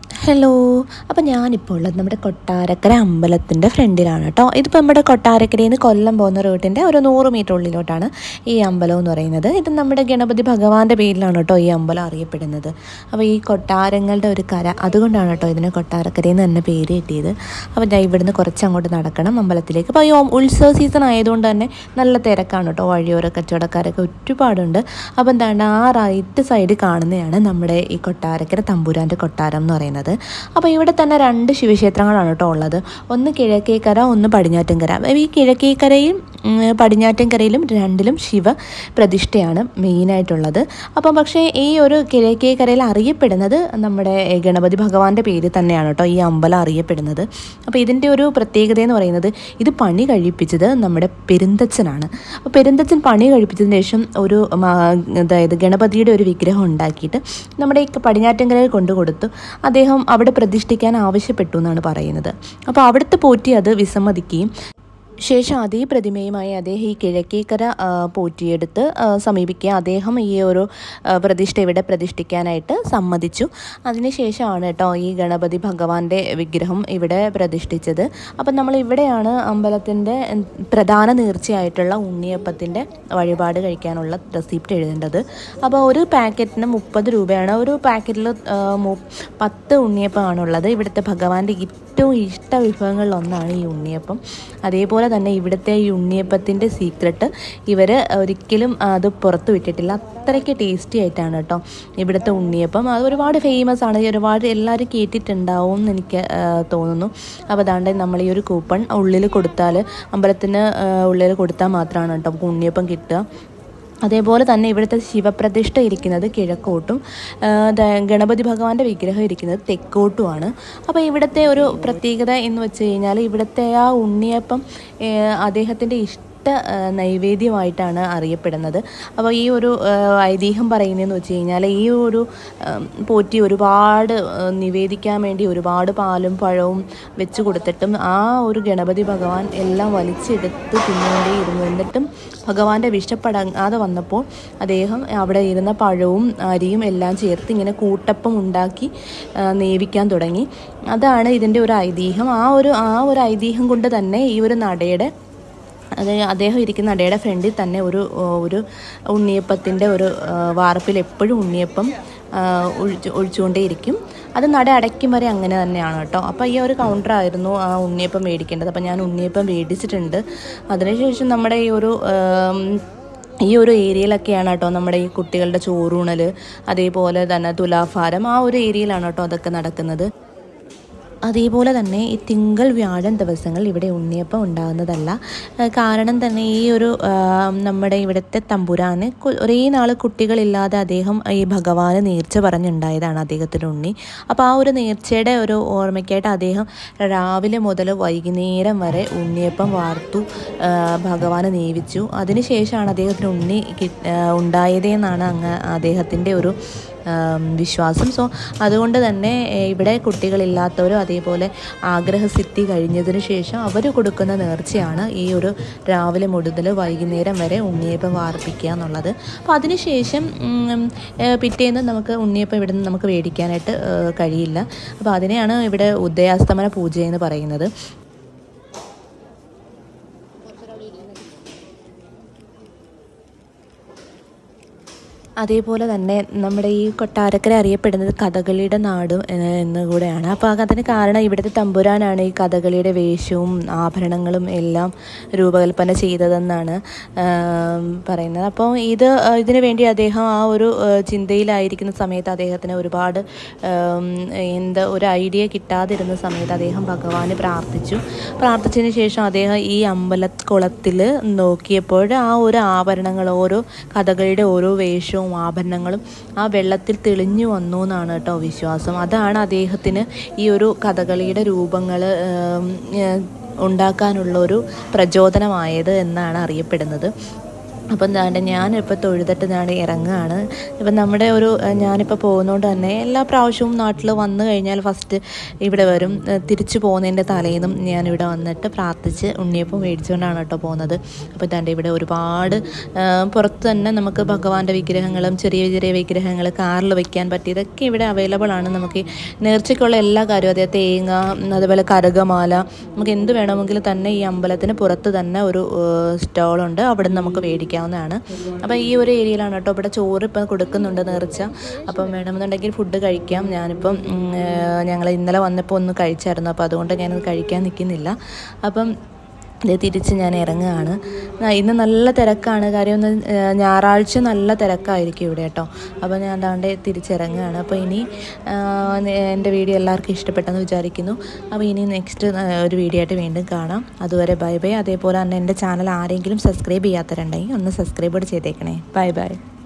hello അപ്പോൾ ഞാനിപ്പോൾ ഉള്ളത് നമ്മുടെ കൊട്ടാരക്കര അമ്പലത്തിൻ്റെ ഫ്രണ്ടിലാണ് കേട്ടോ ഇതിപ്പോൾ നമ്മുടെ കൊട്ടാരക്കരയിൽ നിന്ന് കൊല്ലം പോകുന്ന റൂട്ടിൻ്റെ ഒരു നൂറ് മീറ്റർ ഉള്ളിലോട്ടാണ് ഈ അമ്പലം എന്ന് പറയുന്നത് ഇത് നമ്മുടെ ഗണപതി ഭഗവാന്റെ പേരിലാണ് കേട്ടോ ഈ അമ്പലം അറിയപ്പെടുന്നത് അപ്പോൾ ഈ കൊട്ടാരങ്ങളുടെ ഒരു കര അതുകൊണ്ടാണ് കേട്ടോ ഇതിന് കൊട്ടാരക്കരയിൽ നിന്ന് തന്നെ പേര് കിട്ടിയത് അപ്പോൾ ഞാൻ ഇവിടുന്ന് കുറച്ച് അങ്ങോട്ട് നടക്കണം അമ്പലത്തിലേക്ക് അപ്പോൾ ഈ ഓ- ഉത്സവ സീസൺ ആയതുകൊണ്ട് തന്നെ നല്ല തിരക്കാണ് കേട്ടോ വഴിയോര കച്ചവടക്കാരൊക്കെ ഒരുപാടുണ്ട് അപ്പോൾ എന്താണ് ആ റൈറ്റ് സൈഡ് കാണുന്നതാണ് നമ്മുടെ ഈ കൊട്ടാരക്കര തമ്പുരാൻ്റെ കൊട്ടാരം എന്ന് പറയുന്നത് അപ്പോൾ ഇവിടെ തന്നെ രണ്ട് ശിവക്ഷേത്രങ്ങളാണ് കേട്ടോ ഉള്ളത് ഒന്ന് കിഴക്കേക്കര ഒന്ന് പടിഞ്ഞാറ്റങ്കര അപ്പോൾ ഈ കിഴക്കേക്കരയും ഉം, പടിഞ്ഞാറ്റങ്കരയിലും രണ്ടിലും ശിവ പ്രതിഷ്ഠയാണ് മെയിനായിട്ടുള്ളത് അപ്പം പക്ഷേ ഈ ഒരു കിഴക്കേക്കരയിൽ അറിയപ്പെടുന്നത് നമ്മുടെ ഗണപതി ഭഗവാന്റെ പേര് തന്നെയാണ് കേട്ടോ ഈ അമ്പലം അറിയപ്പെടുന്നത് അപ്പോൾ ഇതിൻ്റെ ഒരു പ്രത്യേകത എന്ന് പറയുന്നത് ഇത് പണി കഴിപ്പിച്ചത് നമ്മുടെ പെരുന്തച്ഛനാണ് അപ്പോൾ പെരുന്തച്ഛൻ പണി കഴിപ്പിച്ചതിന് ശേഷം ഒരു മ- അതായത് ഗണപതിയുടെ ഒരു വിഗ്രഹം ഉണ്ടാക്കിയിട്ട് നമ്മുടെ ഈ പടിഞ്ഞാറ്റങ്കരയിൽ കൊണ്ടു കൊടുത്തു അദ്ദേഹം അവിടെ പ്രതിഷ്ഠിക്കാൻ ആവശ്യപ്പെട്ടു എന്നാണ് പറയുന്നത് അപ്പോൾ അവിടുത്തെ പോറ്റി അത് വിസമ്മതിക്കുകയും ശേഷം അതേ പ്രതിമയുമായി അദ്ദേഹം ഈ കിഴക്കേക്കര ആ, പോറ്റിയെടുത്ത് ആ, സമീപിക്കുക അദ്ദേഹം ഈ ഒരു ആ, പ്രതിഷ്ഠ ഇവിടെ പ്രതിഷ്ഠിക്കാനായിട്ട് സമ്മതിച്ചു അതിനുശേഷമാണ് കേട്ടോ ഈ ഗണപതി ഭഗവാന്റെ വിഗ്രഹം ഇവിടെ പ്രതിഷ്ഠിച്ചത് അപ്പം നമ്മൾ ഇവിടെയാണ് അമ്പലത്തിൻ്റെ ഉം, പ്രധാന നേർച്ചയായിട്ടുള്ള ഉണ്ണിയപ്പത്തിൻ്റെ വഴിപാട് കഴിക്കാനുള്ള റെസിപ്റ്റ് എഴുതേണ്ടത് അപ്പോൾ ഒരു പാക്കറ്റിന് മുപ്പത് രൂപയാണ് ഒരു പാക്കറ്റിൽ പത്ത് ഉണ്ണിയപ്പമാണുള്ളത് ഇവിടുത്തെ ഭഗവാന്റെ ഏറ്റവും ഇഷ്ട വിഭവങ്ങളിൽ ഒന്നാണ് ഈ ഉണ്ണിയപ്പം അതേപോലെ തന്നെ ഇവിടുത്തെ ഈ ഉണ്ണിയപ്പത്തിൻ്റെ സീക്രട്ട് ഇവർ ഒരിക്കലും അത് പുറത്ത് വിട്ടിട്ടില്ല അത്രയ്ക്ക് ടേസ്റ്റി ആയിട്ടാണ് കേട്ടോ ഇവിടുത്തെ ഉണ്ണിയപ്പം അത് ഒരുപാട് ഫേമസ് ആണ് ഒരുപാട് എല്ലാവരും കേട്ടിട്ടുണ്ടാവും എന്ന് എനിക്ക് ആ, തോന്നുന്നു അപ്പോൾ അതാണ്ട് നമ്മൾ ഈ ഒരു കൂപ്പൺ ഉള്ളിൽ കൊടുത്താൽ അമ്പലത്തിന് ആ, ഉള്ളിൽ കൊടുത്താൽ മാത്രമാണ് കേട്ടോ നമുക്ക് ഉണ്ണിയപ്പം കിട്ടുക അതേപോലെ തന്നെ ഇവിടുത്തെ ശിവപ്രതിഷ്ഠ ഇരിക്കുന്നത് കിഴക്കോട്ടും ആ, ദ- ഗണപതി ഭഗവാന്റെ വിഗ്രഹം ഇരിക്കുന്നത് തെക്കോട്ടുമാണ് അപ്പോൾ ഇവിടുത്തെ ഒരു പ്രത്യേകത എന്ന് വെച്ച് കഴിഞ്ഞാൽ ഇവിടുത്തെ ആ ഉണ്ണിയപ്പം ഏ, അദ്ദേഹത്തിൻ്റെ ഇഷ്ട ആ, നൈവേദ്യമായിട്ടാണ് അറിയപ്പെടുന്നത് അപ്പോൾ ഈ ഒരു ആ, ഐതിഹ്യം പറയുന്നതെന്ന് വെച്ച് കഴിഞ്ഞാൽ ഈ ഒരു ആ, പോറ്റി ഒരുപാട് ആ, നിവേദിക്കാൻ വേണ്ടി ഒരുപാട് പാലും പഴവും വെച്ച് കൊടുത്തിട്ടും ആ ഒരു ഗണപതി ഭഗവാൻ എല്ലാം വലിച്ചെടുത്ത് തിന്നുകൊണ്ടേയിരുന്നു എന്നിട്ടും ഭഗവാന്റെ വിഷപ്പടങ്ങാതെ വന്നപ്പോൾ അദ്ദേഹം അവിടെ ഇരുന്ന പഴവും അരിയും എല്ലാം ചേർത്ത് ഇങ്ങനെ കൂട്ടപ്പം ഉണ്ടാക്കി ആ, നേവിക്കാൻ തുടങ്ങി അതാണ് ഇതിൻ്റെ ഒരു ഐതിഹ്യം ആ ഒരു ആ ഒരു ഐതിഹ്യം കൊണ്ട് തന്നെ ഈ ഒരു നടയുടെ അത് അദ്ദേഹം ഇരിക്കുന്ന നടയുടെ ഫ്രണ്ടിൽ തന്നെ ഒരു ഒരു ഉണ്ണിയപ്പത്തിൻ്റെ ഒരു ആ, വാർപ്പിൽ എപ്പോഴും ഉണ്ണിയപ്പം ആ, ഒഴിച്ച് ഒഴിച്ചുകൊണ്ടേയിരിക്കും അത് നട അടയ്ക്കും വരെ അങ്ങനെ തന്നെയാണ് കേട്ടോ അപ്പോൾ ഈ ഒരു കൗണ്ടറായിരുന്നു ആ ഉണ്ണിയപ്പം മേടിക്കേണ്ടത് അപ്പോൾ ഞാൻ ഉണ്ണിയപ്പം മേടിച്ചിട്ടുണ്ട് അതിനുശേഷം നമ്മുടെ ഈ ഒരു ആം, ഈ ഒരു ഏരിയയിലൊക്കെയാണ് കേട്ടോ നമ്മുടെ ഈ കുട്ടികളുടെ ചോറൂണൽ അതേപോലെ തന്നെ തുലാഭാരം ആ ഒരു ഏരിയയിലാണ് കേട്ടോ അതൊക്കെ നടക്കുന്നത് അതേപോലെ തന്നെ ഈ തിങ്കൾ വ്യാഴം ദിവസങ്ങൾ ഇവിടെ ഉണ്ണിയപ്പം ഉണ്ടാകുന്നതല്ല ആ, കാരണം തന്നെ ഈ ഒരു ആ, നമ്മുടെ ഇവിടുത്തെ തമ്പുരാന് കു- ഒരേ നാൾ കുട്ടികളില്ലാതെ അദ്ദേഹം ഈ ഭഗവാന് നേർച്ച പറഞ്ഞുണ്ടായതാണ് അദ്ദേഹത്തിൻ്റെ ഉണ്ണി അപ്പോൾ ആ ഒരു നേർച്ചയുടെ ഒരു ഓർമ്മയ്ക്കായിട്ട് അദ്ദേഹം രാവിലെ മുതൽ വൈകുന്നേരം വരെ ഉണ്ണിയപ്പം വാർത്തു ആ, ഭഗവാന് നേവിച്ചു അതിനുശേഷമാണ് അദ്ദേഹത്തിന് ഉണ്ണി കി- ആ, ഉണ്ടായതെന്നാണ് അങ്ങ് അദ്ദേഹത്തിൻ്റെ ഒരു ആം, വിശ്വാസം സോ അതുകൊണ്ട് തന്നെ ഏ, ഇവിടെ കുട്ടികളില്ലാത്തവരും അതേപോലെ ആഗ്രഹസിദ്ധി കഴിഞ്ഞതിന് ശേഷം അവർ കൊടുക്കുന്ന നേർച്ചയാണ് ഈ ഒരു രാവിലെ മുതൽ വൈകുന്നേരം വരെ ഉണ്ണിയപ്പം വാർപ്പിക്കുക എന്നുള്ളത് അപ്പോൾ അതിനുശേഷം ഉം, ഏ, പിറ്റേന്ന് നമുക്ക് ഉണ്ണിയപ്പം ഇവിടെ നിന്ന് നമുക്ക് മേടിക്കാനായിട്ട് ഏ, കഴിയില്ല അപ്പോൾ അതിനെയാണ് ഇവിടെ ഉദയാസ്തമന പൂജ എന്ന് പറയുന്നത് അതേപോലെ തന്നെ നമ്മുടെ ഈ കൊട്ടാരക്കര അറിയപ്പെടുന്നത് കഥകളിയുടെ നാടും എന്ന് എന്ന് കൂടെയാണ് അപ്പോൾ അതിന് കാരണം ഇവിടുത്തെ തമ്പുരാനാണ് ഈ കഥകളിയുടെ വേഷവും ആഭരണങ്ങളും എല്ലാം രൂപകൽപ്പന ചെയ്തതെന്നാണ് ആം, പറയുന്നത് അപ്പോൾ ഇത് ആ, ഇതിനു വേണ്ടി അദ്ദേഹം ആ ഒരു ആ, ചിന്തയിലായിരിക്കുന്ന സമയത്ത് അദ്ദേഹത്തിന് ഒരുപാട് ആം, എന്താ ഒരു ഐഡിയ കിട്ടാതിരുന്ന സമയത്ത് അദ്ദേഹം ഭഗവാന് പ്രാർത്ഥിച്ചു പ്രാർത്ഥിച്ചതിന് ശേഷം അദ്ദേഹം ഈ അമ്പലക്കുളത്തിൽ നോക്കിയപ്പോൾ ആ ഒരു ആഭരണങ്ങൾ ഓരോ കഥകളുടെ ഓരോ വേഷവും ആഭരണങ്ങളും ആ വെള്ളത്തിൽ തെളിഞ്ഞു വന്നു എന്നാണ് കേട്ടോ വിശ്വാസം അതാണ് അദ്ദേഹത്തിന് ഈ ഒരു കഥകളിയുടെ രൂപങ്ങൾ ഉണ്ടാക്കാനുള്ള ഒരു പ്രചോദനമായത് എന്നാണ് അറിയപ്പെടുന്നത് അപ്പം എന്താണ്ട് ഞാനിപ്പോൾ തൊഴുതിട്ട് ഞാൻ ഇറങ്ങുകയാണ് ഇപ്പം നമ്മുടെ ഒരു ഏഹ്, ഞാനിപ്പോൾ പോകുന്നതുകൊണ്ട് തന്നെ എല്ലാ പ്രാവശ്യവും നാട്ടിൽ വന്നു കഴിഞ്ഞാൽ ഫസ്റ്റ് ഇവിടെ വരും ഏഹ്, തിരിച്ചു പോകുന്നതിൻ്റെ തലേന്നും ഞാനിവിടെ വന്നിട്ട് പ്രാർത്ഥിച്ച് ഉണ്ണിയപ്പം മേടിച്ചുകൊണ്ടാണ് കേട്ടോ പോകുന്നത് അപ്പോൾ ഇതാണ്ട് ഇവിടെ ഒരുപാട് ഏഹ്, പുറത്ത് തന്നെ നമുക്ക് ഭഗവാന്റെ വിഗ്രഹങ്ങളും ചെറിയ ചെറിയ വിഗ്രഹങ്ങൾ കാറിൽ വെക്കാൻ പറ്റിയതൊക്കെ ഇവിടെ അവൈലബിൾ ആണ് നമുക്ക് ഈ നേർച്ചയ്ക്കുള്ള എല്ലാ കാര്യവും അതായത് തേങ്ങ ഉം, അതുപോലെ കരകമാല നമുക്ക് എന്ത് വേണമെങ്കിലും തന്നെ ഈ അമ്പലത്തിന് പുറത്ത് തന്നെ ഒരു സ്റ്റോളുണ്ട് അവിടെ നിന്ന് നമുക്ക് മേടിക്കാവുന്നതാണ് അപ്പോൾ ഈ ഒരു ഏരിയയിലാണ് കേട്ടോ ഇവിടെ ചോറ് ഇപ്പം കൊടുക്കുന്നുണ്ട് നേർച്ച അപ്പം വേണമെന്നുണ്ടെങ്കിൽ ഫുഡ് കഴിക്കാം ഞാനിപ്പം ഞങ്ങൾ ഇന്നലെ വന്നപ്പോൾ ഒന്ന് കഴിച്ചായിരുന്നു അപ്പോൾ അതുകൊണ്ട് ഞാനത് കഴിക്കാൻ നിൽക്കുന്നില്ല അപ്പം ഇത് തിരിച്ച് ഞാൻ ഇറങ്ങുകയാണ് ആ, ഇന്ന് നല്ല തിരക്കാണ് കാര്യം ഒന്ന് ഏഹ്, ഞായറാഴ്ച നല്ല തിരക്കായിരിക്കും ഇവിടെ കേട്ടോ അപ്പോൾ ഞാൻ അതാണ്ട് തിരിച്ചിറങ്ങുകയാണ് അപ്പോൾ ഇനി ആഹ്, നെ- എൻ്റെ വീഡിയോ എല്ലാവർക്കും ഇഷ്ടപ്പെട്ടെന്ന് വിചാരിക്കുന്നു അപ്പോൾ ഇനി നെക്സ്റ്റ് ഒരു വീഡിയോ ആയിട്ട് വീണ്ടും കാണാം അതുവരെ ബൈ ബൈ അതേപോലെ തന്നെ എൻ്റെ ചാനൽ ആരെങ്കിലും സബ്സ്ക്രൈബ് ചെയ്യാത്തവരുണ്ടെങ്കിൽ ഒന്ന് സബ്സ്ക്രൈബ് കൂടെ ചെയ്തേക്കണേ ബൈ ബൈ